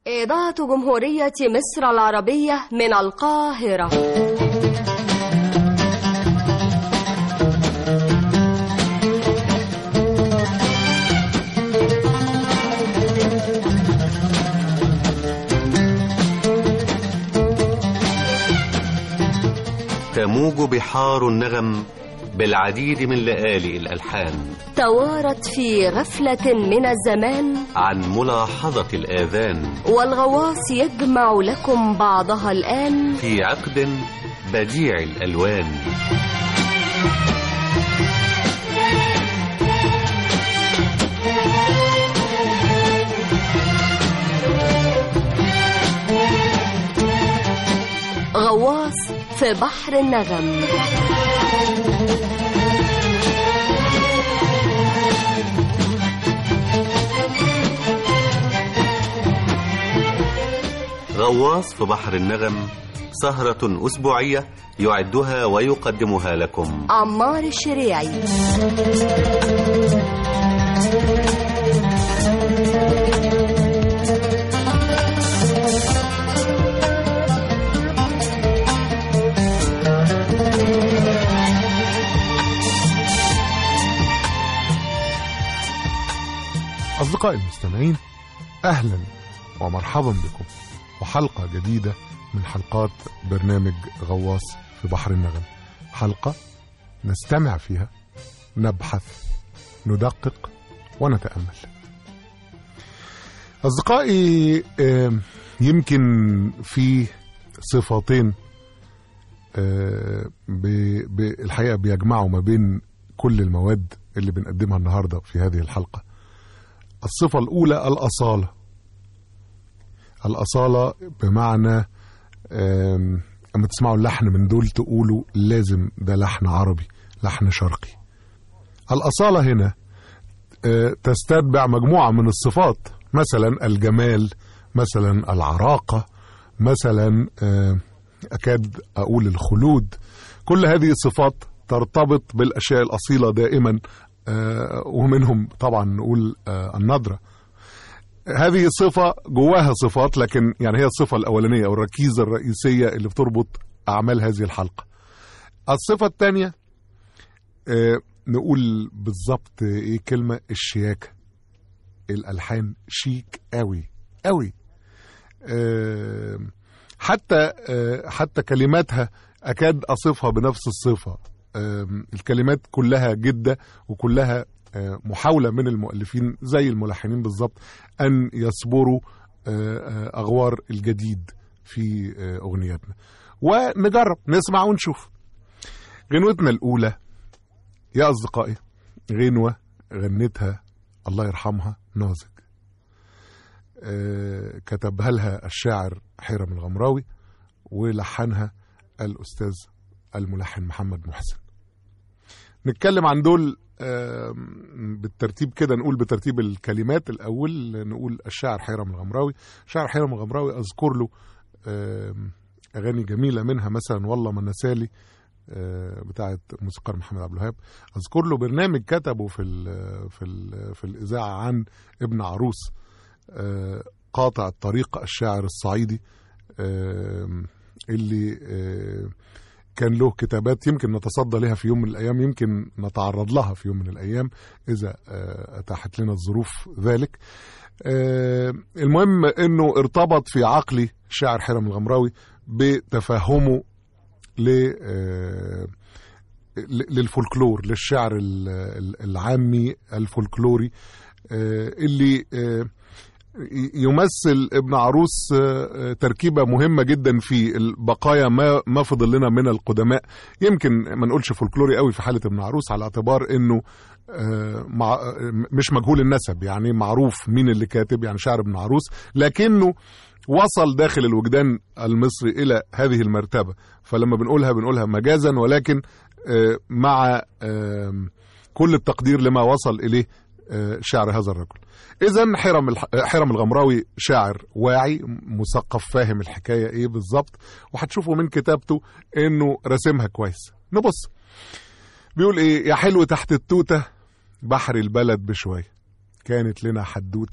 إذاعة جمهورية مصر العربية من القاهرة تموج بحار النغم بالعديد من لآلئ الألحان توارت في غفلة من الزمان عن ملاحظة الآذان والغواص يجمع لكم بعضها الآن في عقد بديع الألوان غواص في بحر النغم غواص في بحر النغم سهرة أسبوعية يعدها ويقدمها لكم عمار الشريعي أصدقائي المستمعين أهلا ومرحبا بكم وحلقة جديدة من حلقات برنامج غواص في بحر النغم حلقة نستمع فيها نبحث ندقق ونتأمل أصدقائي آم، يمكن في صفتين آه، ب- ب- الحقيقة بيجمعوا ما بين كل المواد اللي بنقدمها النهاردة في هذه الحلقة الصفة الأولى الأصالة الأصالة بمعنى آم، أما تسمعوا اللحن من دول تقولوا لازم ده لحن عربي لحن شرقي الأصالة هنا آه، تستتبع مجموعة من الصفات مثلا الجمال مثلا العراقة مثلا آه، أكاد أقول الخلود كل هذه الصفات ترتبط بالأشياء الأصيلة دائما آه، ومنهم طبعا نقول آه، النضرة هذه صفة جواها صفات لكن يعني هي الصفة الأولانية أو الركيزة الرئيسية اللي بتربط أعمال هذه الحلقة الصفة الثانية آه، نقول بالظبط ايه كلمة الشياكة الألحان شيك قوي قوي آه، حتى آه، حتى كلماتها أكاد أصفها بنفس الصفة آم، الكلمات كلها جدة وكلها آه، محاولة من المؤلفين زي الملحنين بالظبط أن يصبروا آه، آه، أغوار الجديد في آه، أغنياتنا ونجرب نسمع ونشوف غنوتنا الأولى يا أصدقائي غنوة غنتها الله يرحمها نازك آه، كتبها لها الشاعر حيرم الغمراوي ولحنها الأستاذ الملحن محمد محسن نتكلم عن دول آم، بالترتيب كده نقول بترتيب الكلمات الأول نقول الشاعر حيرم الغمراوي الشاعر حيرم الغمراوي أذكر له آم، أغاني جميلة منها مثلا والله ما نسالي آه، بتاعة موسيقار محمد عبد الوهاب أذكر له برنامج كتبه في ال في ال في الإذاعة عن ابن عروس آه، قاطع الطريق الشاعر الصعيدي آم، اللي آه، كان له كتابات يمكن نتصدى لها في يوم من الأيام يمكن نتعرض لها في يوم من الأيام إذا آه، أتاحت لنا الظروف ذلك آه، المهم أنه ارتبط في عقلي شاعر حرم الغمراوي بتفهمه ل آه، ل- للفولكلور للشعر ال- ال- العامي الفولكلوري آه، اللي آه، ي- يمثل ابن عروس آه، آه، تركيبه مهمه جدا في البقايا ما ما فضل لنا من القدماء يمكن ما نقولش فولكلوري قوي في حاله ابن عروس على اعتبار انه آه، مع آه، مش مجهول النسب يعني معروف مين اللي كاتب يعني شعر ابن عروس لكنه وصل داخل الوجدان المصري الى هذه المرتبه فلما بنقولها بنقولها مجازا ولكن آه، مع آم، كل التقدير لما وصل اليه آه، شعر هذا الرجل اذا حرم الح- حرم الغمراوي شاعر واعي مثقف فاهم الحكايه ايه بالظبط وهتشوفوا من كتابته انه راسمها كويس نبص بيقول ايه يا حلو تحت التوته بحر البلد بشويه كانت لنا حدوته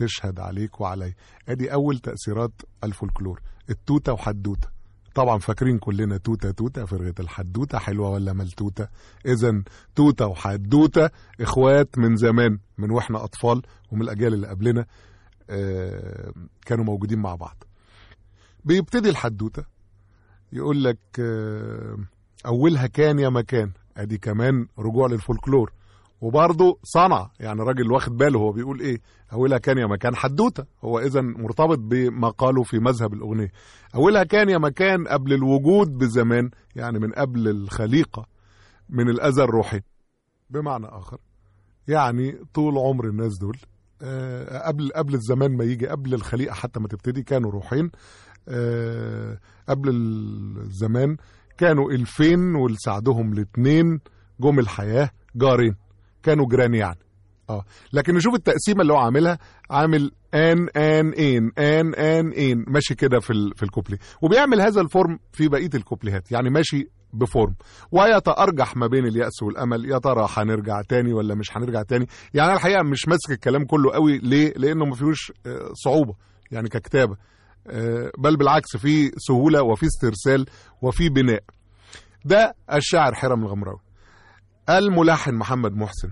تشهد عليك وعلي ادي اول تاثيرات الفولكلور التوته وحدوته طبعا فاكرين كلنا توته توته فرغه الحدوته حلوه ولا ملتوته اذا توته وحدوته اخوات من زمان من واحنا اطفال ومن الاجيال اللي قبلنا آه، كانوا موجودين مع بعض بيبتدي الحدوته يقول لك آه، اولها كان يا مكان ادي كمان رجوع للفولكلور وبرضه صنع يعني راجل واخد باله هو بيقول ايه اولها كان يا مكان حدوته هو اذا مرتبط بما قاله في مذهب الاغنيه اولها كان يا مكان قبل الوجود بزمان يعني من قبل الخليقه من الاذى الروحي بمعنى اخر يعني طول عمر الناس دول آه، قبل قبل الزمان ما يجي قبل الخليقه حتى ما تبتدي كانوا روحين آه، قبل الزمان كانوا الفين ولساعدهم الاثنين جم الحياه جارين كانوا جيران يعني اه لكن نشوف التقسيمه اللي هو عاملها عامل ان ان ان ان ان ان ماشي كده في ال- في الكوبلي وبيعمل هذا الفورم في بقيه الكوبليهات يعني ماشي بفورم ويتأرجح ما بين اليأس والأمل يا ترى هنرجع تاني ولا مش هنرجع تاني يعني أنا الحقيقة مش ماسك الكلام كله قوي ليه لأنه ما فيهوش آه، صعوبة يعني ككتابة آه، بل بالعكس في سهولة وفي استرسال وفي بناء ده الشاعر حرم الغمراوي الملحن محمد محسن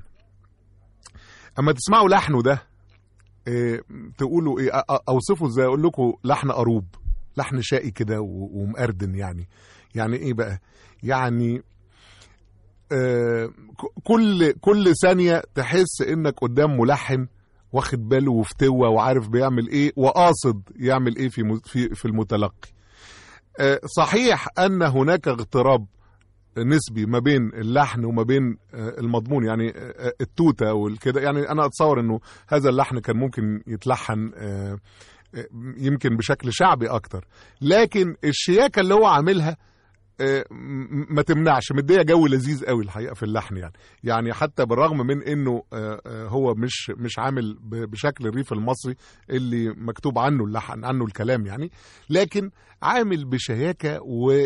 اما تسمعوا لحنه ده إيه تقولوا ايه أ- أ- اوصفه ازاي اقول لكم لحن قروب لحن شقي كده و- ومقردن يعني يعني ايه بقى يعني آه ك- كل كل ثانيه تحس انك قدام ملحن واخد باله وفتوه وعارف بيعمل ايه وقاصد يعمل ايه في م- في في المتلقي آه صحيح ان هناك اغتراب نسبي ما بين اللحن وما بين آه، المضمون يعني آه، التوته والكده يعني انا اتصور انه هذا اللحن كان ممكن يتلحن آه، آه، يمكن بشكل شعبي اكتر لكن الشياكه اللي هو عاملها آه، م- ما تمنعش مديه جو لذيذ قوي الحقيقه في اللحن يعني يعني حتى بالرغم من انه آه، آه، هو مش مش عامل ب- بشكل الريف المصري اللي مكتوب عنه اللحن عنه الكلام يعني لكن عامل بشياكه و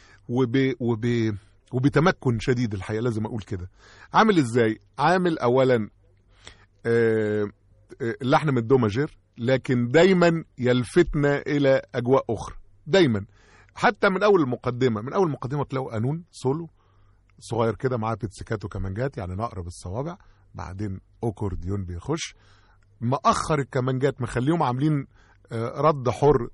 وب وب وبتمكن شديد الحقيقه لازم اقول كده عامل ازاي عامل اولا آه، آه، اللحن من الدو ماجير لكن دايما يلفتنا الى اجواء اخرى دايما حتى من اول المقدمه من اول المقدمه تلاقوا قانون سولو صغير كده معاه بيتسيكاتو كمانجات يعني نقر بالصوابع بعدين اوكورديون بيخش مأخر الكمانجات مخليهم عاملين آه، رد حر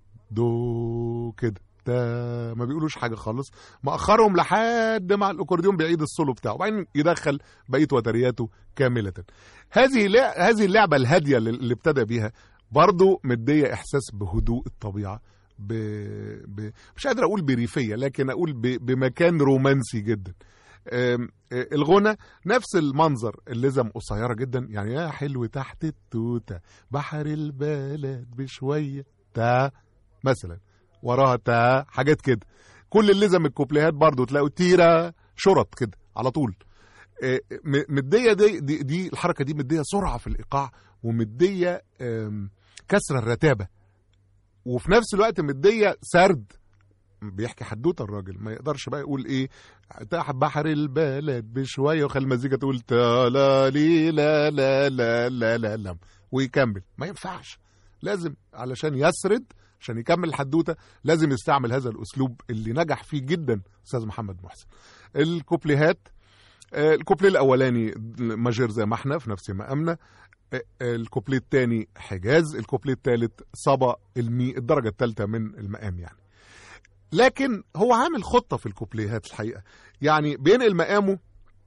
دو كده تا ما بيقولوش حاجه خالص مأخرهم لحد ما الاكورديون بيعيد السولو بتاعه وبعدين يدخل بقيه وترياته كامله هذه لع- هذه اللعبه الهاديه اللي اللي ابتدى بيها برضه مديه احساس بهدوء الطبيعه ب... ب... مش قادر اقول بريفيه لكن اقول ب... بمكان رومانسي جدا آم، آه، الغنى نفس المنظر اللزم قصيره جدا يعني يا حلو تحت التوته بحر البلد بشويه تا مثلا وراها تا حاجات كده كل اللزم الكوبليهات برضو تلاقوا تيرا شرط كده على طول آه، م- مديه دي, دي دي الحركه دي مديه سرعه في الايقاع ومديه آم، كسر الرتابه وفي نفس الوقت مديه سرد بيحكي حدوته الراجل ما يقدرش بقى يقول ايه تحت بحر البلد بشويه وخلي المزيكا تقول تا لا لي لا لا لا لا لا لا ويكمل ما ينفعش لازم علشان يسرد عشان يكمل الحدوته لازم يستعمل هذا الاسلوب اللي نجح فيه جدا استاذ محمد محسن الكوبليهات آه، الكوبليه الاولاني ماجير زي ما احنا في نفس مقامنا آه، آه، الكوبليه الثاني حجاز الكوبليه الثالث صبا المي الدرجه الثالثه من المقام يعني لكن هو عامل خطه في الكوبليهات الحقيقه يعني بينقل مقامه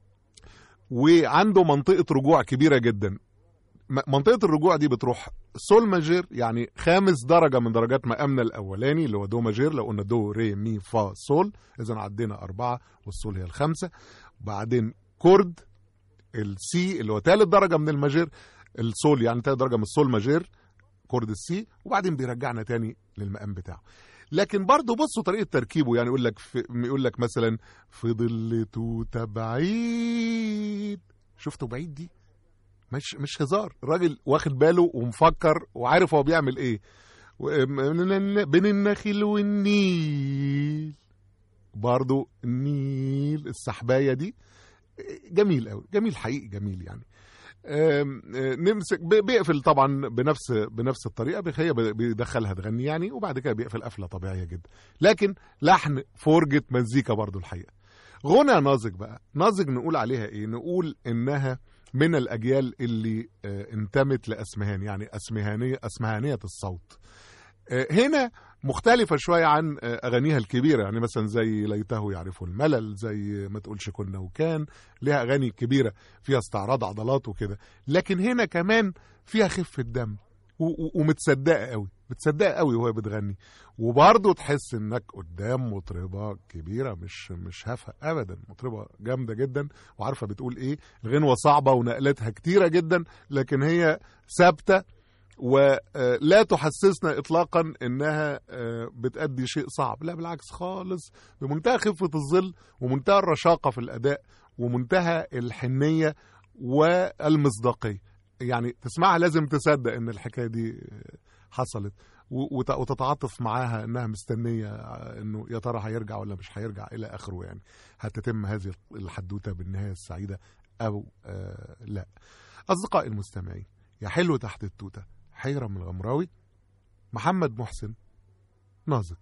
وعنده منطقه رجوع كبيره جدا م- منطقه الرجوع دي بتروح سول ماجير يعني خامس درجه من درجات مقامنا الاولاني اللي هو دو ماجير لو قلنا دو ري مي فا سول اذا عدينا اربعه والسول هي الخامسه بعدين كورد السي اللي هو ثالث درجه من الماجير السول يعني ثالث درجه من السول ماجير كورد السي وبعدين بيرجعنا تاني للمقام بتاعه لكن برضه بصوا طريقه تركيبه يعني يقول لك في يقول لك مثلا في ظل توته بعيد شفتوا بعيد دي مش مش هزار الراجل واخد باله ومفكر وعارف هو بيعمل ايه و- م- بين النخيل والنيل برضو النيل السحبايه دي جميل قوي جميل حقيقي جميل يعني آم، آه، نمسك بي- بيقفل طبعا بنفس بنفس الطريقه بخ- هي بيدخلها تغني يعني وبعد كده بيقفل قفله طبيعيه جدا لكن لحن فرجه مزيكا برضو الحقيقه غنى ناظج بقى ناظج نقول عليها ايه نقول انها من الاجيال اللي آه، انتمت لاسمهان يعني اسمهانيه اسمهانيه الصوت آه، هنا مختلفة شوية عن آه، أغانيها الكبيرة يعني مثلا زي ليته يعرف الملل زي ما تقولش كنا وكان ليها أغاني كبيرة فيها استعراض عضلات وكده لكن هنا كمان فيها خفة دم و- و- ومتصدقة قوي متصدقة قوي وهي بتغني وبرضه تحس انك قدام مطربة كبيرة مش مش هافهة ابدا مطربة جامدة جدا وعارفة بتقول ايه الغنوة صعبة ونقلاتها كتيرة جدا لكن هي ثابتة ولا تحسسنا اطلاقا انها آه، بتأدي شيء صعب لا بالعكس خالص بمنتهى خفة الظل ومنتهى الرشاقة في الأداء ومنتهى الحنية والمصداقية يعني تسمعها لازم تصدق ان الحكاية دي آه، حصلت و- وت- وتتعاطف معاها انها مستنية آه، انه يا ترى هيرجع ولا مش هيرجع الى اخره يعني هتتم هذه الحدوتة بالنهاية السعيدة او آه، لا اصدقائي المستمعين يا حلو تحت التوتة حيرم الغمراوي محمد محسن نازك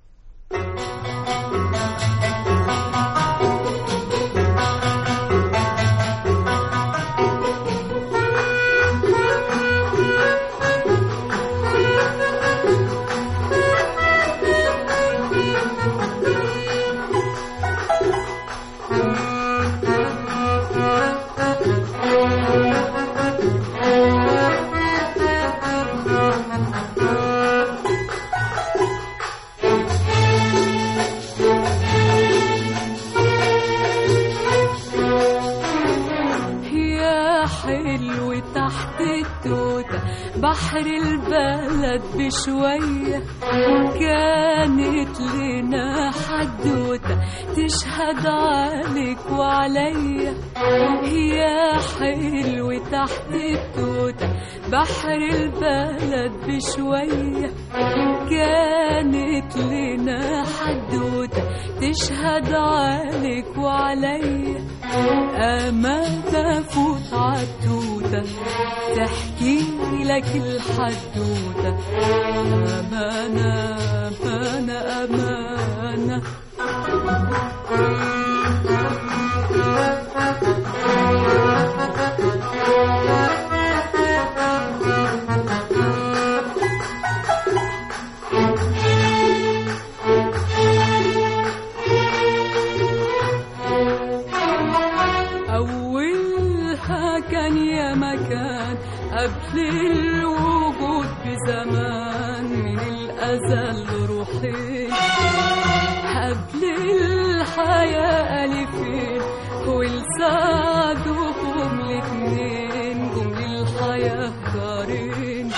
يا حلو تحت التوتة بحر البلد بشوية كانت لنا حدوتة تشهد عليك وعليا يا حلو تحت التوتة بحر البلد بشوية كانت لنا حدوتة تشهد عليك وعليا أمانة فوت عالتوتة تحكي لك الحدوتة أمانة أمانة أمانة أولها كان يا مكان قبل الوجود بزمان من الأزل روحي قبل الحياة ألفين ولسعدهم الاتنين جم للحياة دارين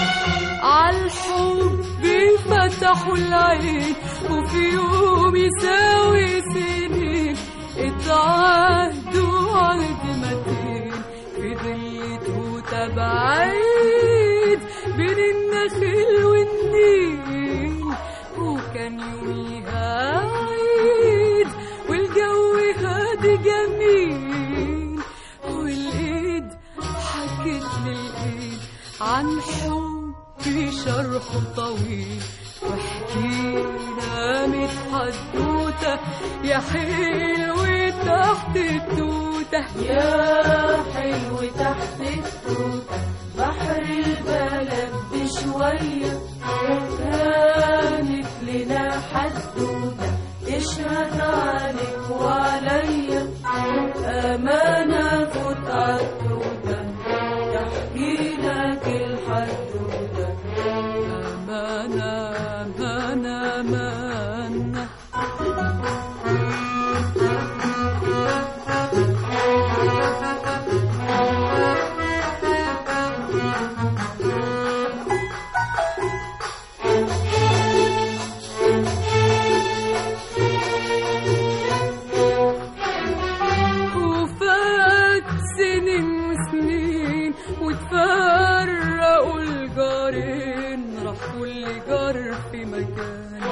عالحب فتحوا العين وفي يوم يساوي سنين اتعهدوا عهد متين في ظل توتة بعيد بين النخيل والنيل وكان يوميها عيد والجو هادي جميل والايد حكت للايد عن حب شرح طويل وحكينا ميت حدوتة يا حلو تحت التوتة يا حلو تحت التوتة بحر البلد بشوية كانت لنا حدوتة تشهد عليك وعليا أمانة فوت عالتوتة تحكي لك الحدوتة أمانة أمانة أمانة وفات سنين وسنين وتفرقوا الجارين راح كل جار في مكان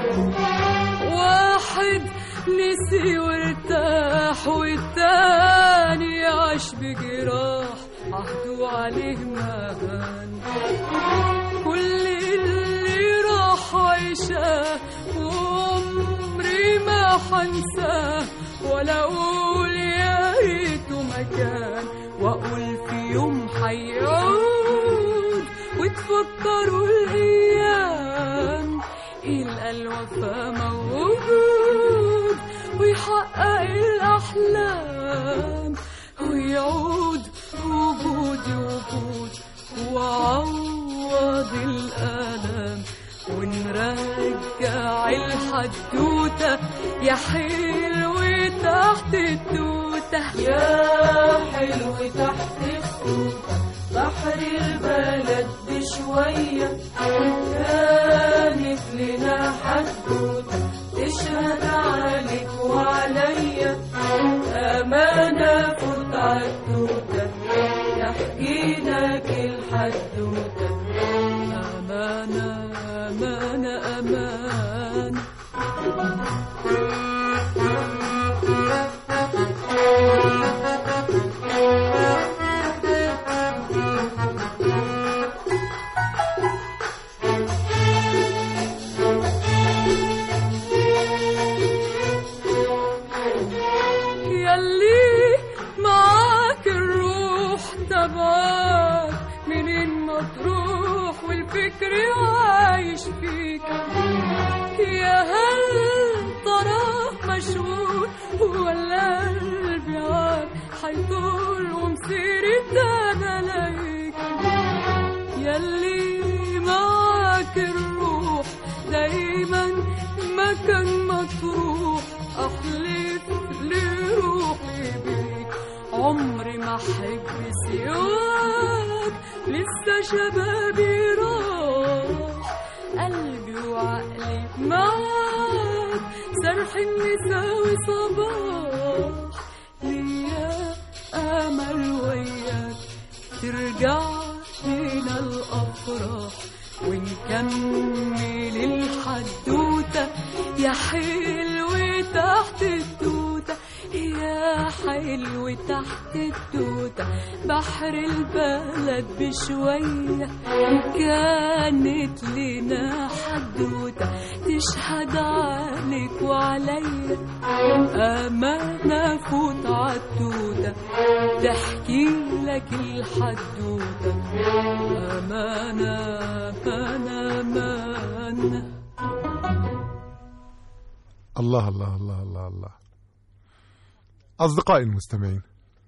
واحد نسي وارتاح والتاني عاش بجراح عهده عليه مان كل اللي راح عيشاه وعمري ما حنساه ولا اقول يا ريته مكان واقول في يوم حيعود وتفكروا الايام يلقى الوفا موجود ويحقق الاحلام ويعود وجودي وجود وعوض الالم ونرجع الحدوته يا حلو تحت التوته يا حلو تحت السوق بحر البلد بشوية كانت لنا حدوتة تشهد عليك وعليا أمانة فوت عالتوتة تحكي لك الحدوتة أمانة أمانة أمانة يلي معاك الروح تبعك منين ما تروح والفكر عايش فيك يا هل تراه مشغول ولا قلبي عاد حيطول ومسيري انا ليك يلي معاك الروح دايما مكان ما تروح احلف لروحي بيك عمري ما احب سواك لسه شبابي راح قلبي وعقلي معاك سرح النساوي صباح ليا امل وياك ترجع لنا الافراح ونكمل الحدوته يا حلو تحت التوته يا حلو تحت التوته بحر البلد بشويه كانت لنا حدوته تشهد عليك وعليا أمانة فوت عالتوتة تحكي لك الحدوتة أمانة أمانة أمانة الله الله الله الله الله أصدقائي المستمعين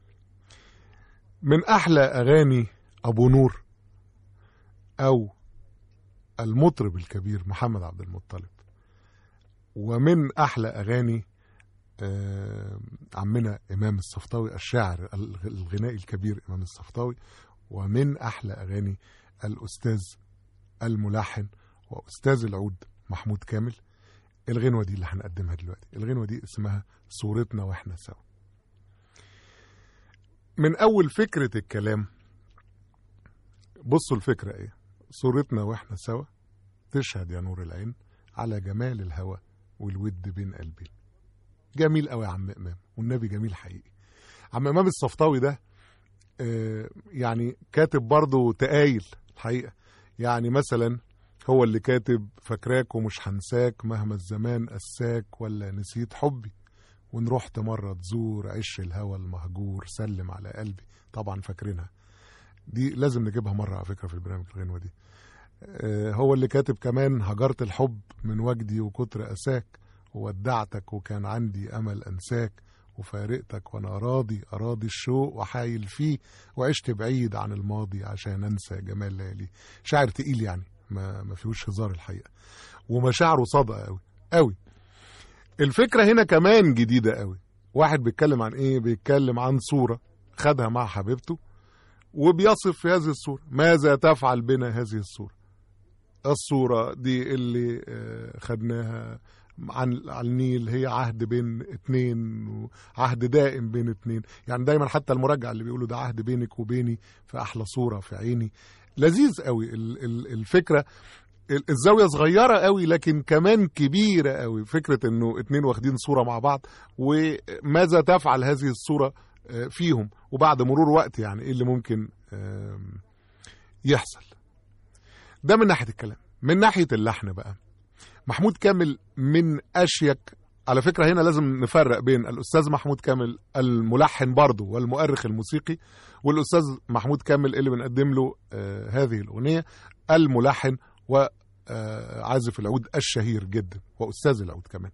من أحلى أغاني أبو نور أو المطرب الكبير محمد عبد المطلب ومن أحلى أغاني آه، عمنا إمام الصفطاوي الشاعر الغنائي الكبير إمام الصفطاوي ومن أحلى أغاني الأستاذ الملحن وأستاذ العود محمود كامل الغنوة دي اللي هنقدمها دلوقتي الغنوة دي اسمها صورتنا واحنا سوا من أول فكرة الكلام بصوا الفكرة ايه صورتنا واحنا سوا تشهد يا نور العين على جمال الهوى والود بين قلبين جميل قوي يا عم إمام والنبي جميل حقيقي عم إمام الصفطاوي ده آه، يعني كاتب برضه تقايل الحقيقة يعني مثلا هو اللي كاتب فاكراك ومش هنساك مهما الزمان قساك ولا نسيت حبي وان رحت مرة تزور عش الهوى المهجور سلم على قلبي طبعا فاكرينها دي لازم نجيبها مرة على فكرة في البرنامج الغنوة دي آه، هو اللي كاتب كمان هجرت الحب من وجدي وكتر أساك وودعتك وكان عندي أمل أنساك وفارقتك وأنا راضي أراضي الشوق وحايل فيه وعشت بعيد عن الماضي عشان أنسى جمال ليالي شاعر تقيل يعني ما, ما فيهوش هزار الحقيقة ومشاعره صادقة قوي قوي الفكرة هنا كمان جديدة قوي واحد بيتكلم عن ايه بيتكلم عن صورة خدها مع حبيبته وبيصف في هذه الصورة ماذا تفعل بنا هذه الصورة الصورة دي اللي آه، خدناها عن على النيل هي عهد بين اتنين وعهد دائم بين اتنين يعني دايما حتى المرجع اللي بيقولوا ده عهد بينك وبيني في احلى صورة في عيني لذيذ قوي ال- ال- الفكرة ال- الزاوية صغيرة قوي لكن كمان كبيرة قوي فكرة انه اتنين واخدين صورة مع بعض وماذا تفعل هذه الصورة آه، فيهم وبعد مرور وقت يعني ايه اللي ممكن آم، يحصل ده من ناحيه الكلام من ناحيه اللحن بقى محمود كامل من اشيك على فكره هنا لازم نفرق بين الاستاذ محمود كامل الملحن برضه والمؤرخ الموسيقي والاستاذ محمود كامل اللي بنقدم له آه هذه الاغنيه الملحن وعازف العود الشهير جدا واستاذ العود كمان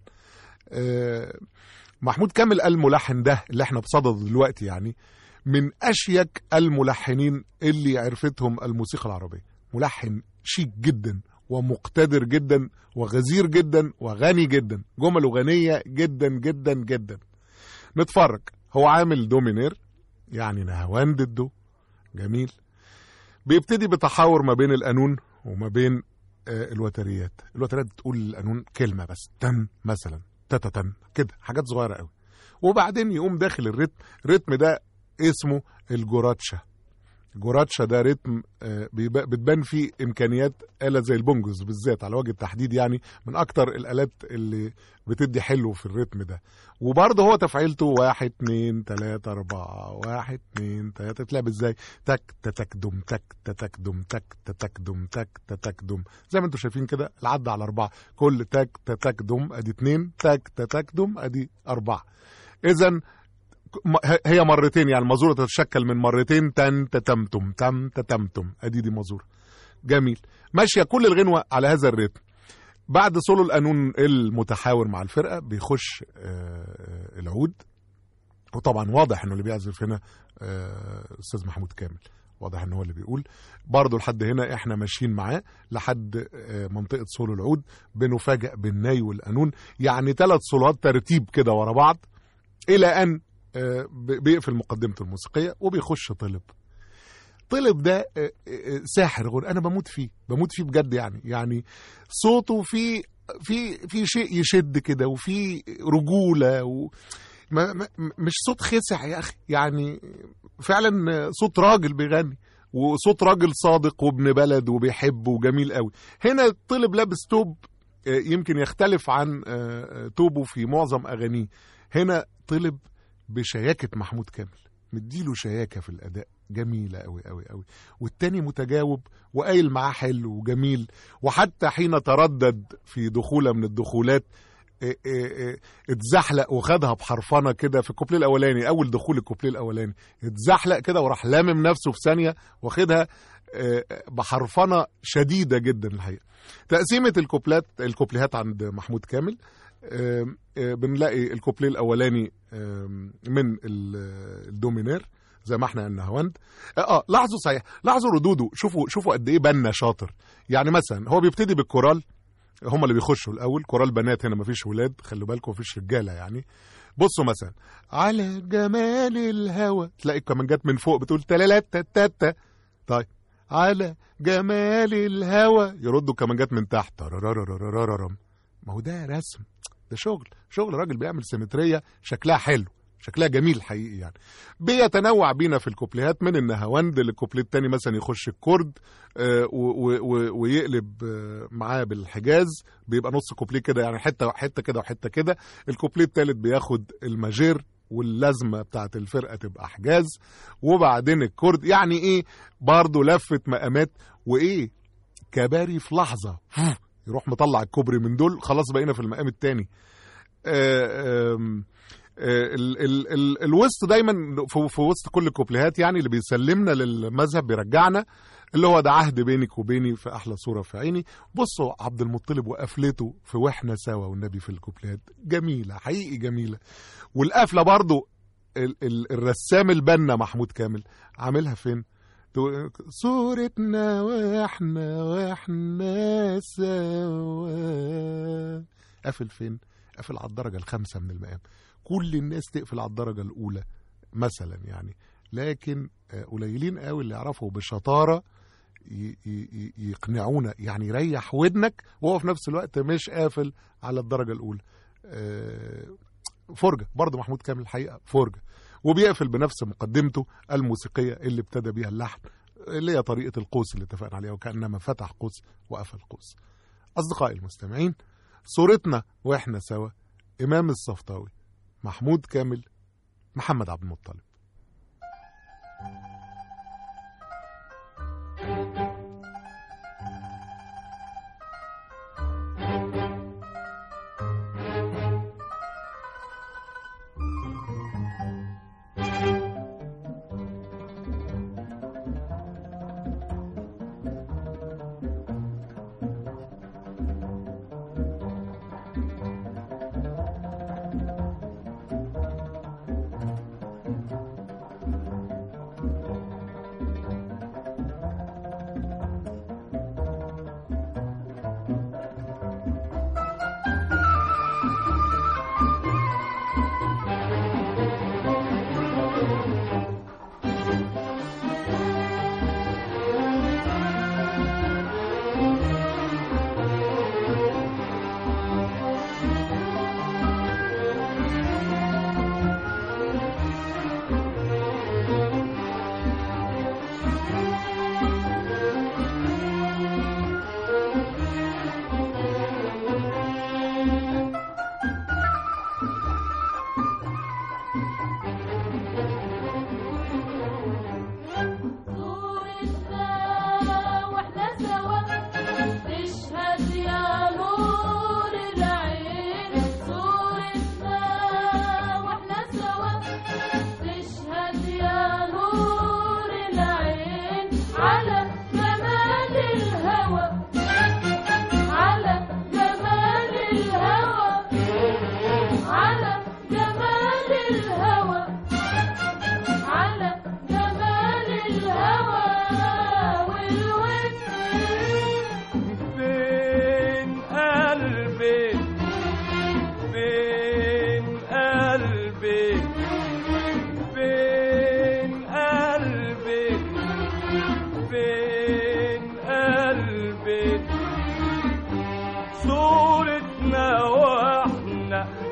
آه محمود كامل الملحن ده اللي احنا بصدده دلوقتي يعني من اشيك الملحنين اللي عرفتهم الموسيقى العربيه ملحن شيك جدا ومقتدر جدا وغزير جدا وغني جدا جمله غنيه جدا جدا جدا نتفرج هو عامل دومينير يعني نهواند الدو جميل بيبتدي بتحاور ما بين القانون وما بين آه، الوتريات الوتريات بتقول القانون كلمه بس تن مثلا تتا تن كده حاجات صغيره قوي وبعدين يقوم داخل الريتم الريتم ده اسمه الجوراتشا جوراتشا ده رتم آه، بيبقى- بتبان فيه امكانيات آلة زي البونجوز بالذات على وجه التحديد يعني من اكتر الالات اللي بتدي حلو في الرتم ده وبرضه هو تفعيلته واحد اتنين تلاتة اربعة واحد اتنين تلاتة تلعب ازاي تك تتك دم تك تتك دم تك تتك دم تك تتك دم زي ما انتم شايفين كده العد على اربعة كل تك تتك دم ادي اتنين تك تتك دم ادي اربعة اذا م- هي مرتين يعني المزوره تتشكل من مرتين تن تتمتم تم تتمتم ادي دي مزوره جميل ماشيه كل الغنوه على هذا الريتم بعد سولو القانون المتحاور مع الفرقه بيخش آه، العود وطبعا واضح انه اللي بيعزف هنا آه، استاذ محمود كامل واضح ان هو اللي بيقول برضه لحد هنا احنا ماشيين معاه لحد آه، منطقه سولو العود بنفاجئ بالناي والقانون يعني ثلاث صولات ترتيب كده ورا بعض الى ان آه، ب- بيقفل مقدمته الموسيقيه وبيخش طلب طلب ده آه، آه، ساحر غنى انا بموت فيه بموت فيه بجد يعني يعني صوته في في في شيء يشد كده وفي رجوله و ما ما مش صوت خسع يا اخي يعني فعلا صوت راجل بيغني وصوت راجل صادق وابن بلد وبيحب وجميل قوي هنا طلب لابس توب آه، يمكن يختلف عن آه، آه، توبه في معظم اغانيه هنا طلب بشياكه محمود كامل مديله شياكه في الاداء جميله قوي قوي قوي والتاني متجاوب وقايل معاه حلو وجميل وحتى حين تردد في دخوله من الدخولات إيه إيه إيه اتزحلق وخدها بحرفنه كده في الكوبليه الاولاني اول دخول الكوبليه الاولاني اتزحلق كده وراح لامم نفسه في ثانيه واخدها آه، بحرفنه شديده جدا الحقيقه تقسيمه الكوبلات الكوبليهات عند محمود كامل آم، آه، بنلاقي الكوبليه الاولاني آم، من ال- الدومينير زي ما احنا قلنا هوند اه آه، لاحظوا صحيح لاحظوا ردوده شوفوا شوفوا قد ايه بنا شاطر يعني مثلا هو بيبتدي بالكورال هم اللي بيخشوا الاول كورال بنات هنا مفيش ولاد خلوا بالكم مفيش رجاله يعني بصوا مثلا على جمال الهوى تلاقي الكمانجات من فوق بتقول تلالاتا تاتا طيب على جمال الهوى يردوا الكمانجات من تحت ترارارارارارم. ما هو ده رسم ده شغل شغل راجل بيعمل سيمتريه شكلها حلو شكلها جميل حقيقي يعني بيتنوع بينا في الكوبليهات من النهاوند للكوبليه التاني مثلا يخش الكرد آه، و- و- و- ويقلب آه، معاه بالحجاز بيبقى نص كوبليه كده يعني حته حته كده وحته كده الكوبليه التالت بياخد الماجير واللازمه بتاعت الفرقه تبقى حجاز وبعدين الكرد يعني ايه برضه لفه مقامات وايه كباري في لحظه يروح مطلع الكوبري من دول خلاص بقينا في المقام التاني آه، آم، آه، ال- ال- ال- الوسط دايما في في وسط كل الكوبليهات يعني اللي بيسلمنا للمذهب بيرجعنا اللي هو ده عهد بينك وبيني في احلى صوره في عيني بصوا عبد المطلب وقفلته في واحنا سوا والنبي في الكوبليهات جميله حقيقي جميله والقفله برضو ال- ال- الرسام البنا محمود كامل عاملها فين تو- صورتنا واحنا واحنا سوا قافل فين قافل على الدرجه الخامسه من المقام كل الناس تقفل على الدرجه الاولى مثلا يعني لكن آه، قليلين قوي اللي يعرفوا بشطاره ي- ي- ي- يقنعونا يعني يريح ودنك وهو في نفس الوقت مش قافل على الدرجه الاولى آه، فرجه برضه محمود كامل الحقيقه فرجه وبيقفل بنفس مقدمته الموسيقيه اللي ابتدى بيها اللحن اللي هي طريقه القوس اللي اتفقنا عليها وكانما فتح قوس وقفل قوس اصدقائي المستمعين صورتنا واحنا سوا امام الصفطاوي محمود كامل محمد عبد المطلب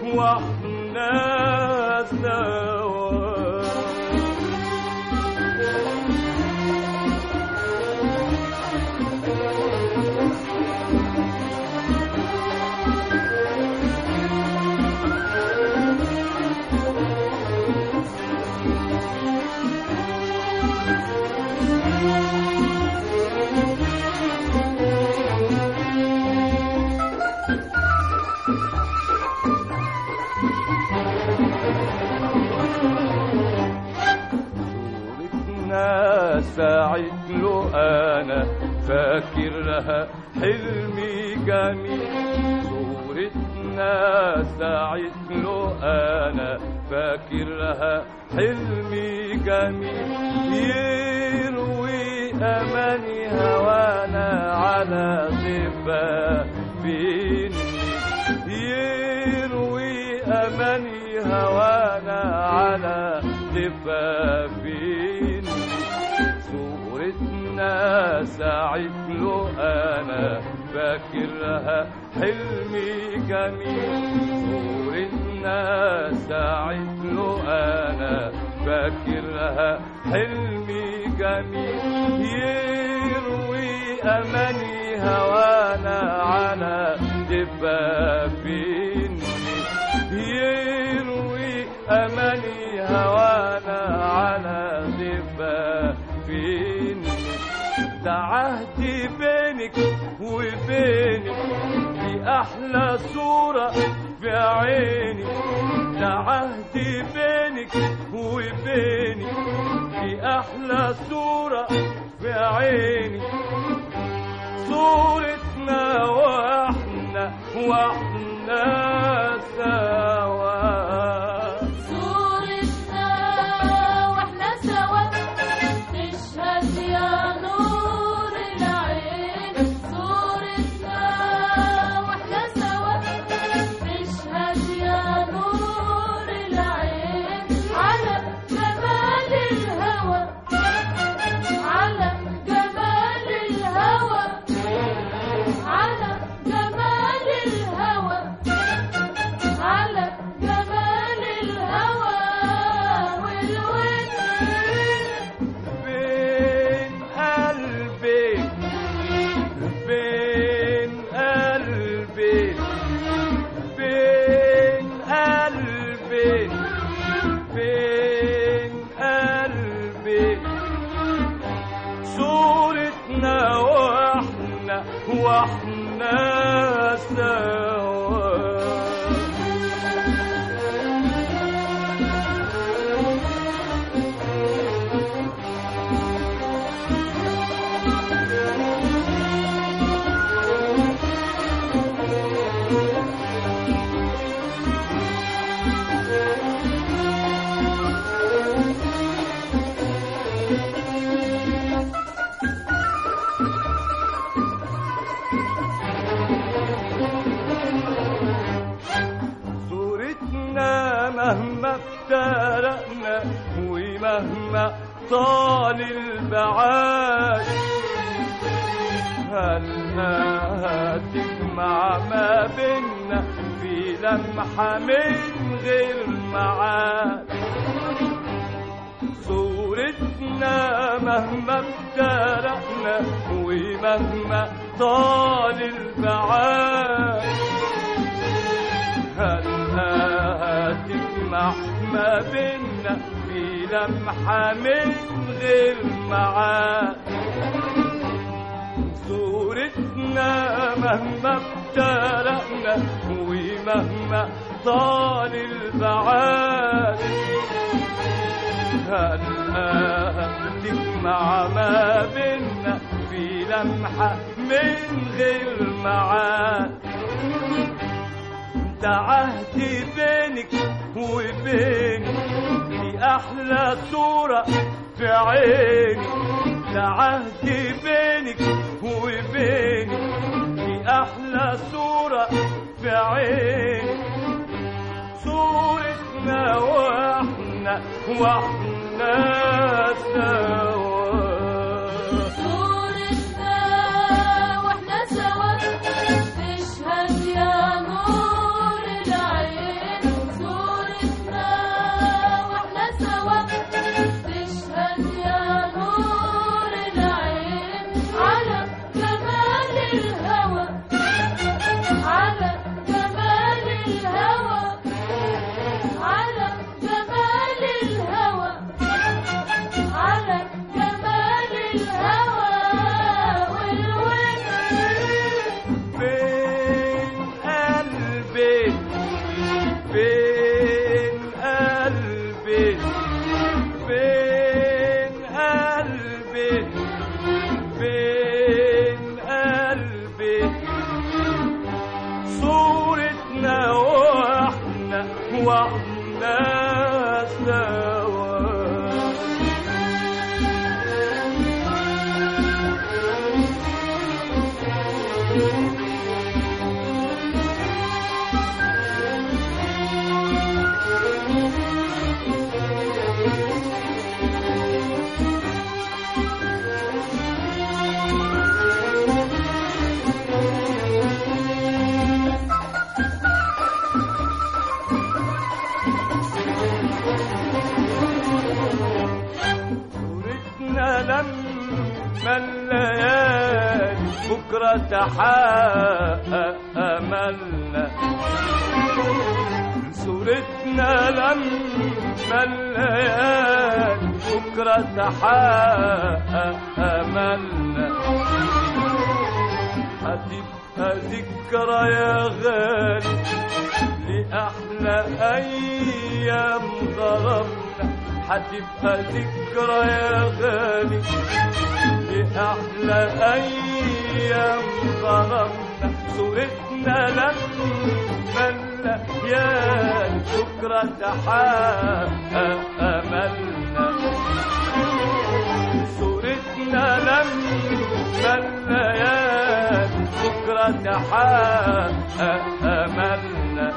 واحنا سوا صورتنا ساعة له أنا فاكرها حلمي جميل صورتنا ساعة له أنا فاكرها حلمي جميل يروي أماني هوانا على ضفا بيني يروي أماني هوانا على ضفافين صورتنا ساعة له أنا فاكرها حلمي جميل صورتنا ساعة له أنا فاكرها حلمي جميل يروي أماني هوانا على دفافين يروي أماني هوانا على دفافين ده عهدي بينك وبيني دي أحلى صورة في عيني ده عهدي بينك وبيني دي أحلى صورة في عيني صورتنا واحنا واحنا سوا صورتنا واحنا سوا تشهد يا نور العين صورتنا واحنا سوا تشهد يا نور العين على جمال الهوى على جمال الهوى على جمال الهوى على جمال الهوى والود بين قلبي بين قلبي بين قلبي بين قلبي صورتنا واحنا واحنا سوا صورتنا مهما افترقنا ومهما طال البعاد هلها تجمع ما بينا في لمحة من غير معاد صورتنا مهما افترقنا ومهما طال البعاد هلها تجمع ما بينا في لمحة من غير معاد صورتنا مهما افترقنا ومهما طال البعاد هلها تجمع ما بينا في لمحة من غير معاد ده عهدي بينك وبيني دي أحلى صورة في عيني ده عهدي بينك وبيني دي أحلى صورة في عيني صورتنا واحنا واحنا سوا صورتنا واحنا سوا تشهد يا نور العين صورتنا واحنا واحنا سوا صورتنا لما الليالي بكرة تحقق أملنا صورتنا لما الليالي بكرة تحقق أملنا هتبقى ذكرى يا غالي لأحلى أيام ضربنا هتبقى ذكرى يا غالي لأحلى أيام ضربنا صورتنا لما الليالي بكرة تحقق أملنا صورتنا لما الليالي بكرة تحقق أملنا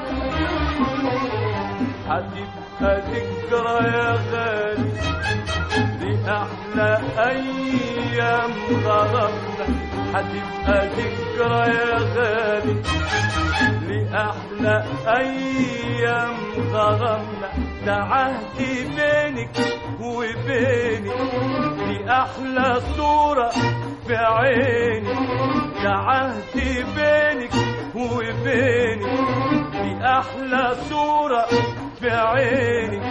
هتبقى ذكرى يا غالي لأحلى أيام غرامنا هتبقى ذكرى يا غالي لأحلى أيام غرامنا ده عهدي بينك وبيني دي أحلى صورة في عيني ده عهدي بينك وبيني دي أحلى صورة في عيني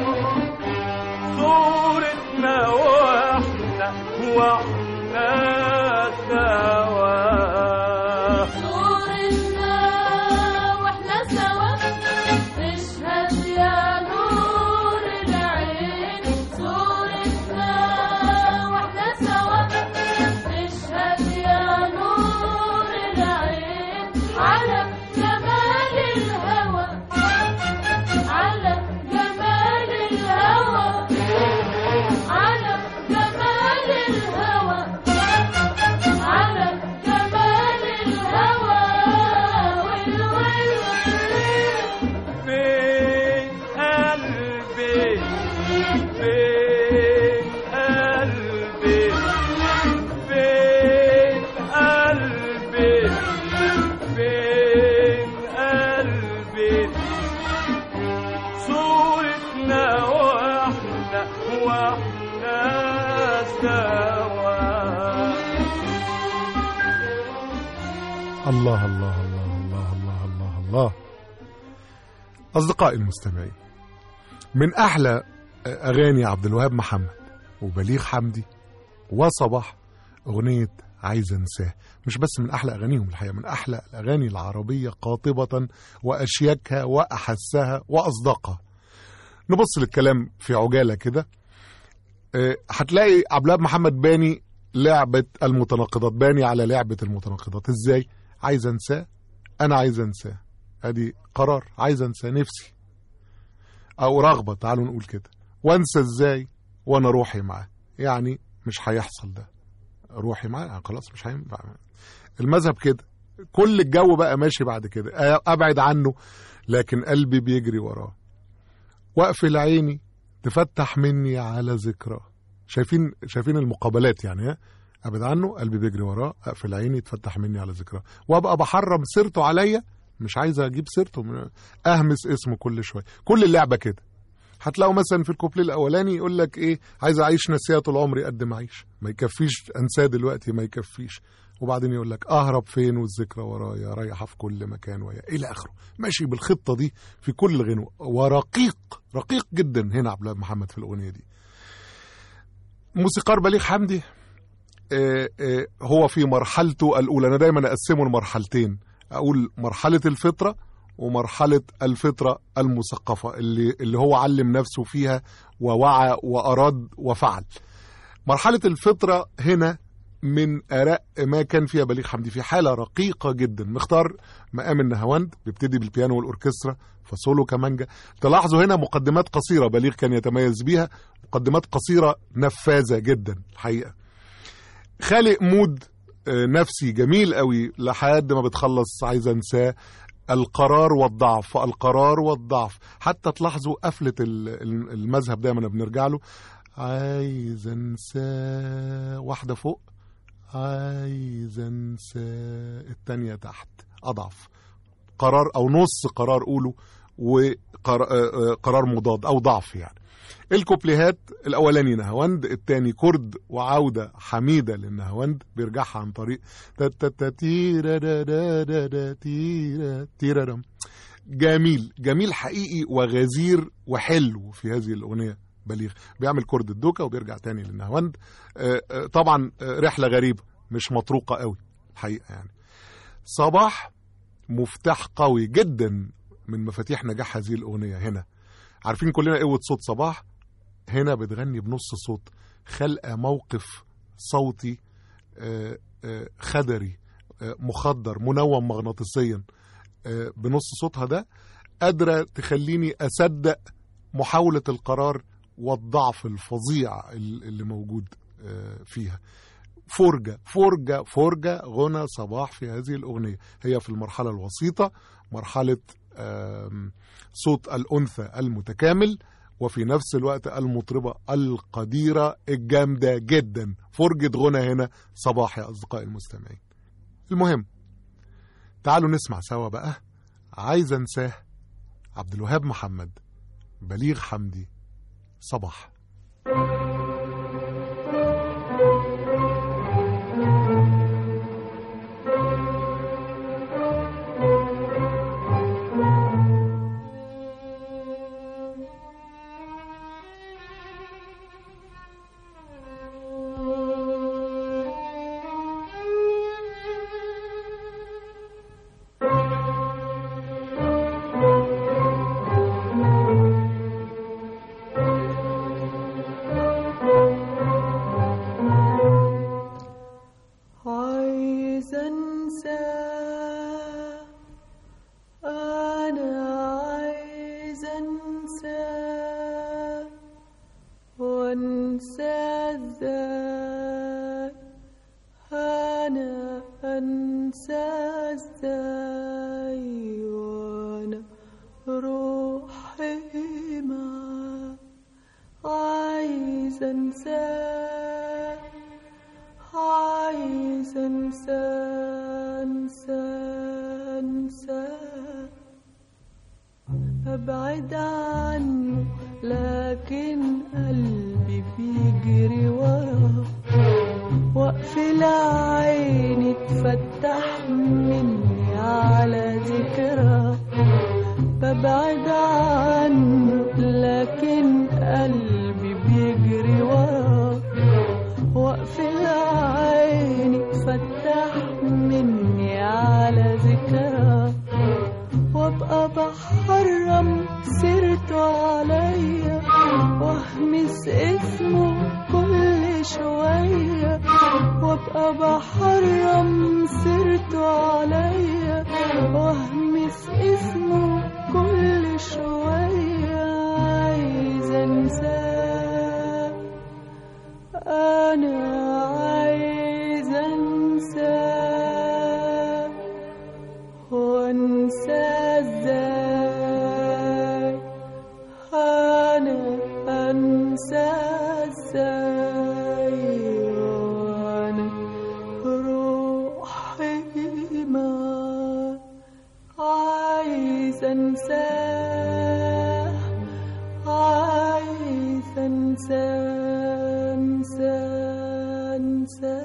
صورتنا واحنا واحنا سوا صورتنا واحنا سوا تشهد يا نور العين صورتنا واحنا سوا تشهد يا نور العين على جمال الهوى على جمال الهوى على جمال الهوى على جمال الهوى والويل فين قلبي فين قلبي فين قلبي فين قلبي صورتنا واحنا واحنا سوا الله الله الله الله الله الله الله أصدقائي المستمعين من أحلى أغاني عبد الوهاب محمد وبليغ حمدي وصباح أغنية عايز أنساه مش بس من أحلى أغانيهم الحقيقة من أحلى الأغاني العربية قاطبة وأشيكها وأحسها وأصدقها نبص للكلام في عجالة كده آه، هتلاقي عبد الوهاب محمد باني لعبة المتناقضات باني على لعبة المتناقضات ازاي عايز انساه انا عايز انساه ادي قرار عايز انساه نفسي او رغبة تعالوا نقول كده وانسى ازاي وانا روحي معاه يعني مش هيحصل ده روحي معاه خلاص مش هينفع المذهب كده كل الجو بقى ماشي بعد كده ابعد عنه لكن قلبي بيجري وراه واقفل عيني تفتح مني على ذكرى شايفين شايفين المقابلات يعني ها ابعد عنه قلبي بيجري وراه اقفل عيني تفتح مني على ذكرى وابقى بحرم سيرته عليا مش عايز اجيب سيرته من- اهمس اسمه كل شويه كل اللعبه كده هتلاقوا مثلا في الكوبليه الاولاني يقول لك ايه عايز اعيش نسيه طول عمري قد ما اعيش ما يكفيش انساه دلوقتي ما يكفيش وبعدين يقول لك اهرب فين والذكرى ورايا رايحه في كل مكان ويا الى اخره ماشي بالخطه دي في كل الغنوه ورقيق رقيق جدا هنا عبد الوهاب محمد في الاغنيه دي موسيقار بليغ حمدي آه، آه، هو في مرحلته الاولى انا دايما اقسمه لمرحلتين اقول مرحله الفطره ومرحله الفطره المثقفه اللي اللي هو علم نفسه فيها ووعى واراد وفعل مرحله الفطره هنا من أرق ما كان فيها بليغ حمدي في حالة رقيقة جدا مختار مقام النهاوند بيبتدي بالبيانو والأوركسترا فسولو كمانجا تلاحظوا هنا مقدمات قصيرة بليغ كان يتميز بيها مقدمات قصيرة نفاذة جدا الحقيقة خالق مود آه، نفسي جميل قوي لحد ما بتخلص عايز انساه القرار والضعف القرار والضعف حتى تلاحظوا قفلة ال- ال- المذهب دايما بنرجع له عايز انساه واحدة فوق عايز انساه التانية تحت اضعف قرار او نص قرار قوله وقرار مضاد او ضعف يعني الكوبليهات الاولاني نهاوند الثاني كرد وعوده حميده للنهاوند بيرجعها عن طريق تا تا تا تيرا دا دا دا دا تيرا تيرا دم. جميل جميل حقيقي وغزير وحلو في هذه الاغنيه بليغ بيعمل كرد الدوكا وبيرجع تاني للنهاوند آه، آه، طبعا آه، رحله غريبه مش مطروقه قوي الحقيقه يعني صباح مفتاح قوي جدا من مفاتيح نجاح هذه الاغنيه هنا عارفين كلنا قوه صوت صباح هنا بتغني بنص صوت خلقه موقف صوتي آه، آه، خدري آه، مخدر منوم مغناطيسيا آه، بنص صوتها ده قادره تخليني اصدق محاوله القرار والضعف الفظيع ال- اللي موجود آه، فيها فرجة فرجة فرجة غنى صباح في هذه الأغنية هي في المرحلة الوسيطة مرحلة آم، صوت الأنثى المتكامل وفي نفس الوقت المطربة القديرة الجامدة جدا فرجة غنى هنا صباح يا أصدقائي المستمعين المهم تعالوا نسمع سوا بقى عايز انساه عبد الوهاب محمد بليغ حمدي صباح عايز انسى انا عايز انسى وانسى ازاي انا انسى ازاي وانا روحي معاك عايز انساه عايز انسى انسى انسى ابعد عنه لكن قلبي بيجري وراه واقفل عيني تفتح مني على ذكرى ببعد عنه لكن قلبي بيجري وراه واقفل عيني فتح مني على ذكرى وابقى بحرم سيرته عليا واهمس اسمه كل شوية وابقى بحرم سيرته عليا واهمس اسمه كل شوية عايز انساه أنا عايز أنسى وأنسى إزاي أنا أنسى إزاي وأنا روحي معاك عايز أنساه عايز أنسى أنسى أنسى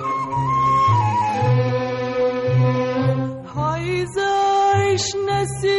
عايزة أعيش ناسي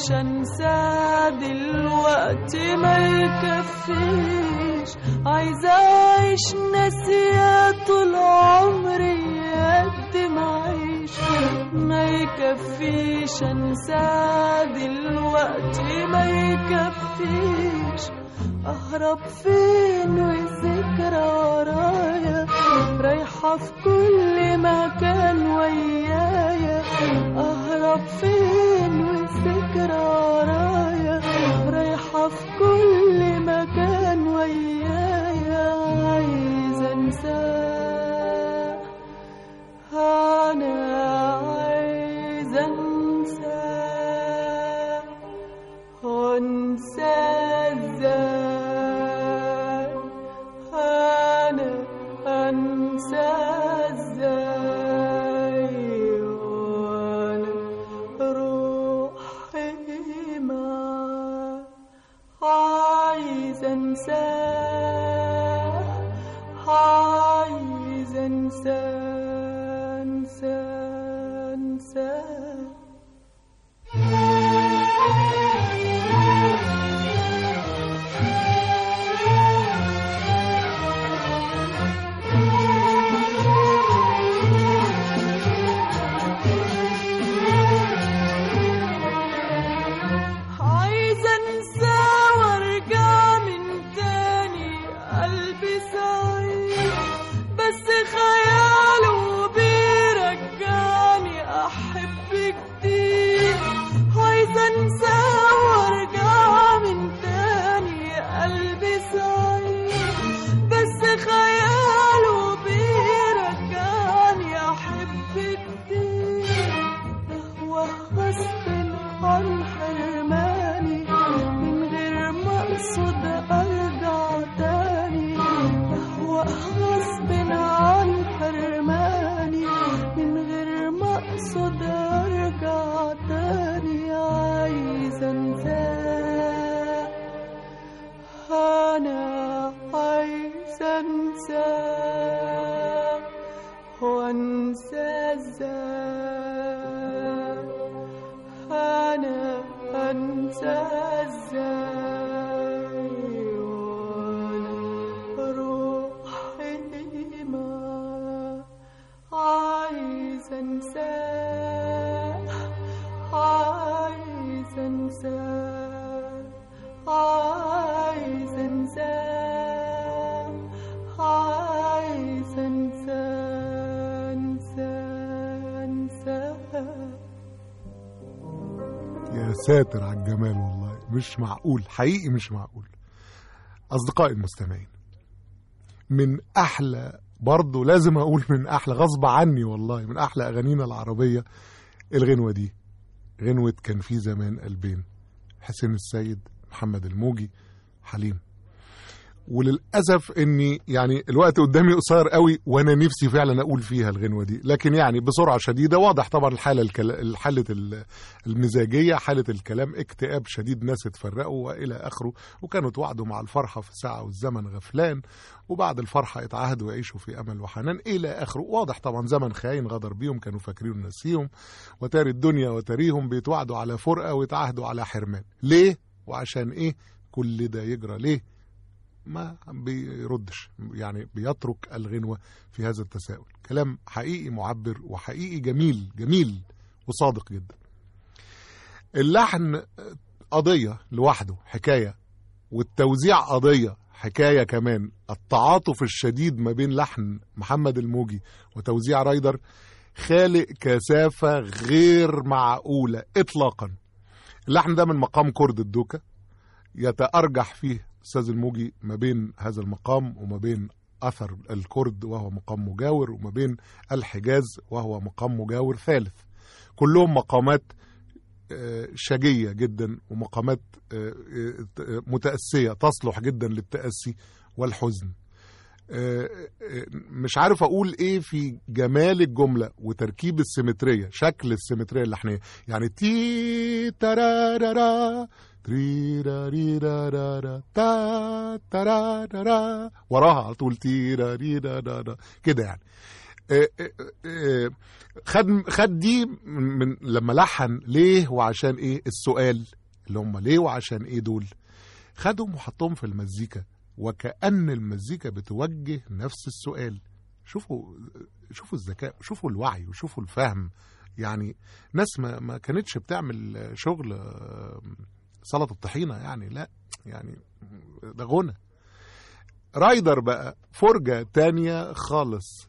يكفيش انسى دلوقتي ما يكفيش عايزة اعيش ناسية طول عمري قد ما اعيش ما يكفيش انسى دلوقتي ما يكفيش اهرب فين والذكرى ورايا رايحة في كل مكان ويايا اهرب فين والذكرى ورايا رايحة في كل مكان ويايا عايزة انساه انا عايزة انساه وانسى ازاي انا انسى ازاي وانا روحي معاه عايز انساه عايز انساه انساه انساه عايزة انسى وارجع من تاني قلبي سعيد بس خياله بيرجعني احب جديد عايزة انسى وارجع من تاني قلبي سعيد بس خياله بيرجعني احب جديد هو غصب عن حرماني من غير ما اقصد ارجع تاني هو غصب عن حرماني من غير ما اقصد ارجع تاني عايزه انساه انا عايزه انساه وانسى ازاي انا انسى ازاي وانا روحي معاه عايز انساه عايز انساه عايز انساه عايز انساه انساه انساه يا ساتر على الجمال والله مش معقول حقيقي مش معقول أصدقائي المستمعين من أحلى برضه لازم أقول من أحلى غصب عني والله من أحلى أغانينا العربية الغنوة دي غنوة كان في زمان قلبين حسين السيد محمد الموجي حليم وللاسف اني يعني الوقت قدامي قصير قوي وانا نفسي فعلا اقول فيها الغنوه دي لكن يعني بسرعه شديده واضح طبعا الحاله الكل... حاله ال- المزاجيه حاله الكلام اكتئاب شديد ناس اتفرقوا والى اخره وكانوا توعدوا مع الفرحه في ساعه والزمن غفلان وبعد الفرحه اتعهدوا يعيشوا في امل وحنان الى اخره واضح طبعا زمن خاين غدر بيهم كانوا فاكرين ناسيهم وتاري الدنيا وتاريهم بيتوعدوا على فرقه ويتعهدوا على حرمان ليه وعشان ايه كل ده يجرى ليه ما بيردش يعني بيترك الغنوة في هذا التساؤل كلام حقيقي معبر وحقيقي جميل جميل وصادق جدا اللحن قضية لوحده حكاية والتوزيع قضية حكاية كمان التعاطف الشديد ما بين لحن محمد الموجي وتوزيع رايدر خالق كثافة غير معقولة إطلاقا اللحن ده من مقام كرد الدوكة يتأرجح فيه أستاذ الموجي ما بين هذا المقام وما بين أثر الكرد وهو مقام مجاور وما بين الحجاز وهو مقام مجاور ثالث كلهم مقامات آه، شجية جدا ومقامات آه، آه، متأسية تصلح جدا للتأسي والحزن آه، آه، مش عارف أقول إيه في جمال الجملة وتركيب السيمترية شكل السيمترية اللحنية يعني تي ترارارا تريراريرارارا تا ترارارا وراها على طول تيراريرارارا كده يعني آه، آه، آه، خد خد دي من من- لما لحن ليه وعشان ايه السؤال اللي هم ليه وعشان ايه دول خدهم وحطهم في المزيكا وكأن المزيكا بتوجه نفس السؤال شوفوا شوفوا الذكاء شوفوا الوعي وشوفوا الفهم يعني ناس ما, ما كانتش بتعمل شغل آه، سلطة الطحينة يعني لا يعني ده غنى رايدر بقى فرجة تانية خالص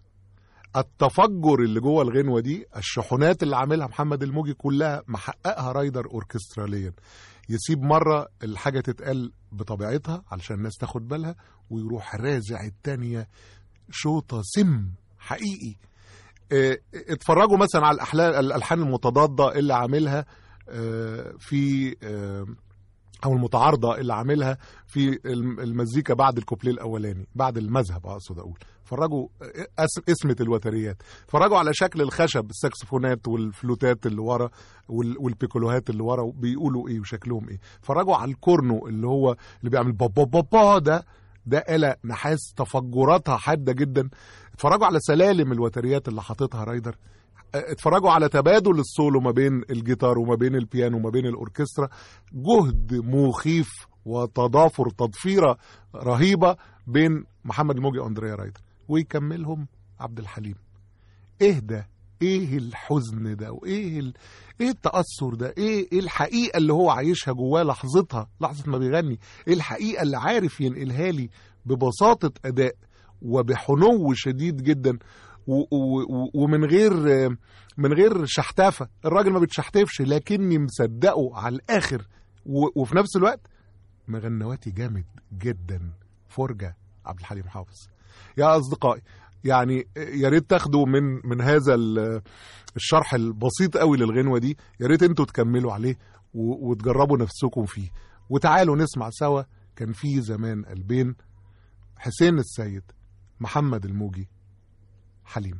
التفجر اللي جوه الغنوة دي الشحنات اللي عاملها محمد الموجي كلها محققها رايدر اوركستراليا يسيب مرة الحاجة تتقال بطبيعتها علشان الناس تاخد بالها ويروح رازع التانية شوطة سم حقيقي اه، اتفرجوا مثلا على الأحلا- الألحان المتضادة اللي عاملها اه، في اه، او المتعارضه اللي عاملها في الم- المزيكا بعد الكوبليه الاولاني بعد المذهب اقصد اقول فرجوا أس- اسمة الوتريات فرجوا على شكل الخشب الساكسفونات والفلوتات اللي ورا وال- والبيكولوهات اللي ورا بيقولوا ايه وشكلهم ايه فرجوا على الكورنو اللي هو اللي بيعمل بابا بابا ده ده آلة نحاس تفجراتها حادة جدا اتفرجوا على سلالم الوتريات اللي حاططها رايدر اتفرجوا على تبادل السولو ما بين الجيتار وما بين البيانو وما بين الاوركسترا جهد مخيف وتضافر تضفيره رهيبه بين محمد الموجي واندريا رايدر ويكملهم عبد الحليم ايه ده ايه الحزن ده وايه ال... ايه التاثر ده ايه ايه الحقيقه اللي هو عايشها جواه لحظتها لحظه ما بيغني ايه الحقيقه اللي عارف ينقلها لي ببساطه اداء وبحنو شديد جدا و و و ومن غير من غير شحتافه الراجل ما بتشحتفش لكني مصدقه على الاخر و وفي نفس الوقت مغنواتي جامد جدا فرجه عبد الحليم حافظ يا اصدقائي يعني يا ريت تاخدوا من من هذا ال- الشرح البسيط قوي للغنوه دي يا ريت انتوا تكملوا عليه و- وتجربوا نفسكم فيه وتعالوا نسمع سوا كان في زمان قلبين حسين السيد محمد الموجي حليم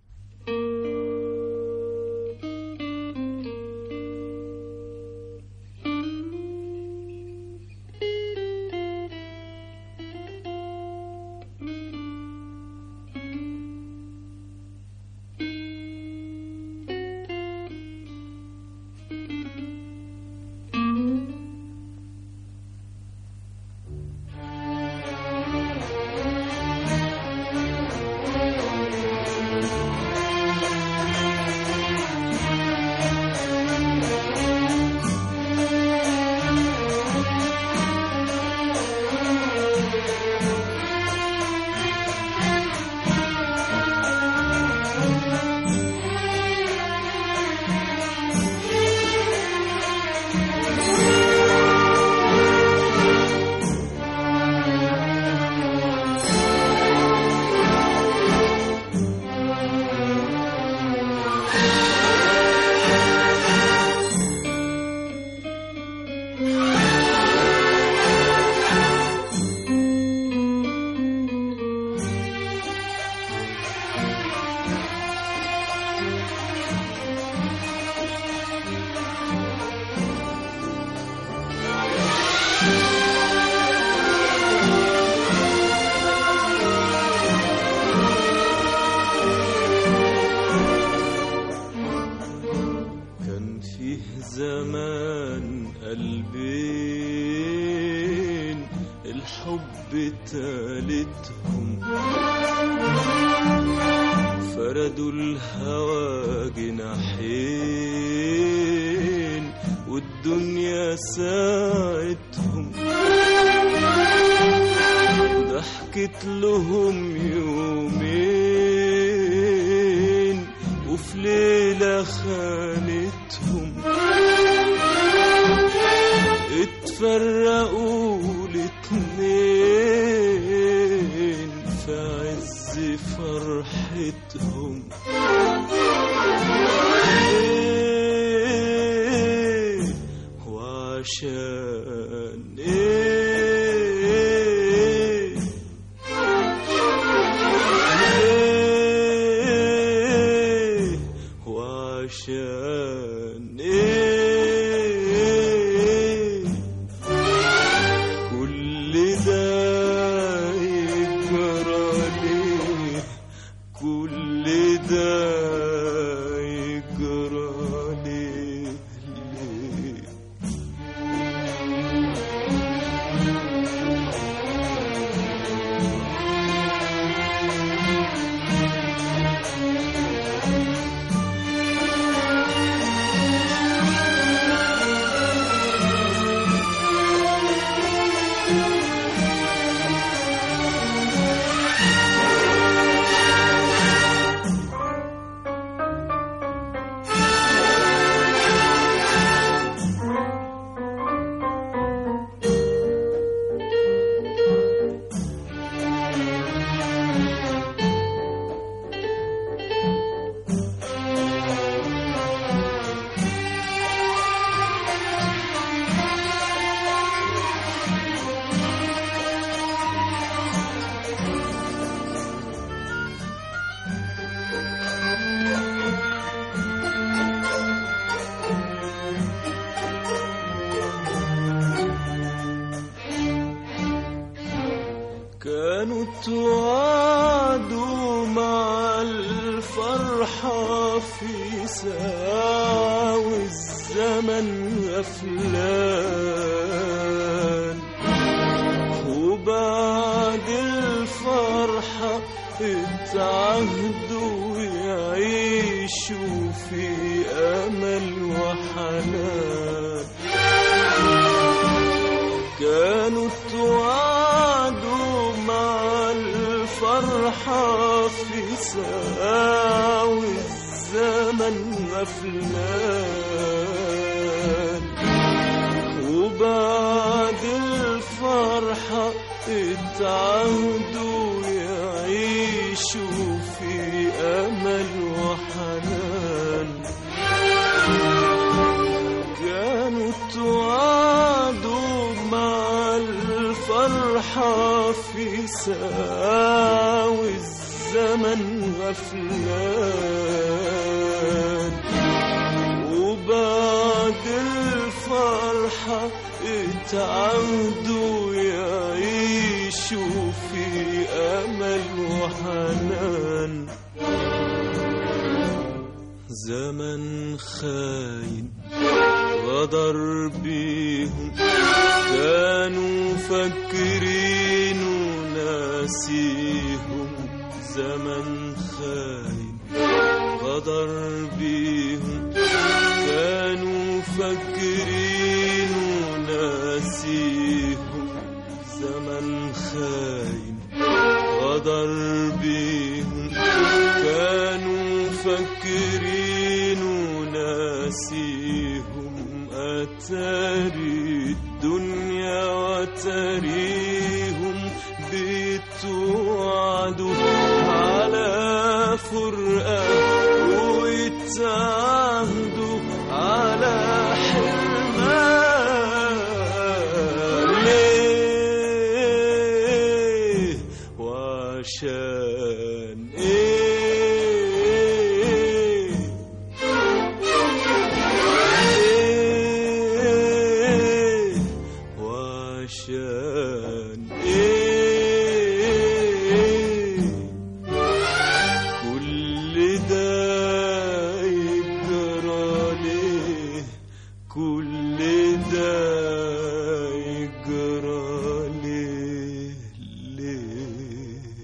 كان فيه زمان قلبين الحب تالتهم فردوا الهوى جناحين والدنيا ساعتهم ضحكت لهم يومين وفي ليلة خانتهم اتفرقوا الاتنين في عز فرحتهم ايه وعشان ايه ايه وعشان ايه كل ده يجرى ليه كل توعدوا مع الفرحة في ساعة والزمن غفلان وبعد الفرحة اتعهدوا يعيشوا في أمل وحنان كانوا توعدوا مع الفرحة في ساعة والزمن غفلان وبعد الفرحة اتعهدوا يعيشوا في أمل وحنان كانوا توعدوا مع الفرحة في ساعة والزمن غفلان وبعد الفرحة اتعودوا يعيشوا في أمل وحنان زمن خاين غدر بيهم كانوا فاكرين وناسيهم زمن خاين غدر بيهم كانوا فاكرين وناسيهم زمن خاين غدر بيهم كانوا فاكرين وناسيهم أتاري الدنيا وتريهم بتوعدوا على فرقة ويتعهدوا على حرمان ليه وعشان ايه ايه وعشان ايه كل ده يجرى ليه كل ده يجرى ليه ليه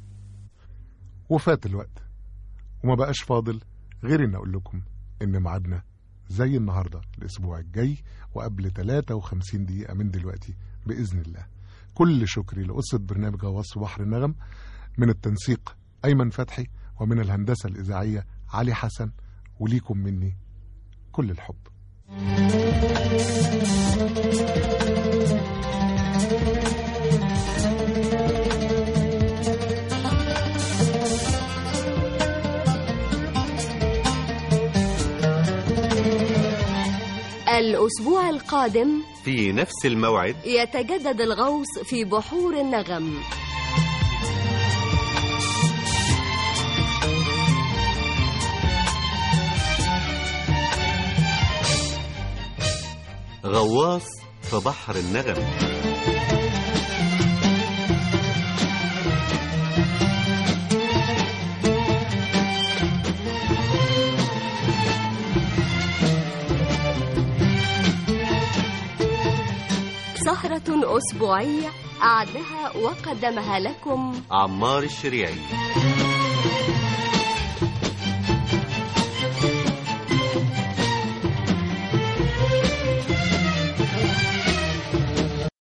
وفات الوقت وما بقاش فاضل غير ان اقول لكم ان ميعادنا زي النهارده الاسبوع الجاي وقبل 53 دقيقه من دلوقتي باذن الله كل شكري لقصه برنامج غواص بحر النغم من التنسيق ايمن فتحي ومن الهندسه الاذاعيه علي حسن وليكم مني كل الحب الأسبوع القادم في نفس الموعد يتجدد الغوص في بحور النغم غواص في بحر النغم سهرة أسبوعية أعدها وقدمها لكم عمار الشريعي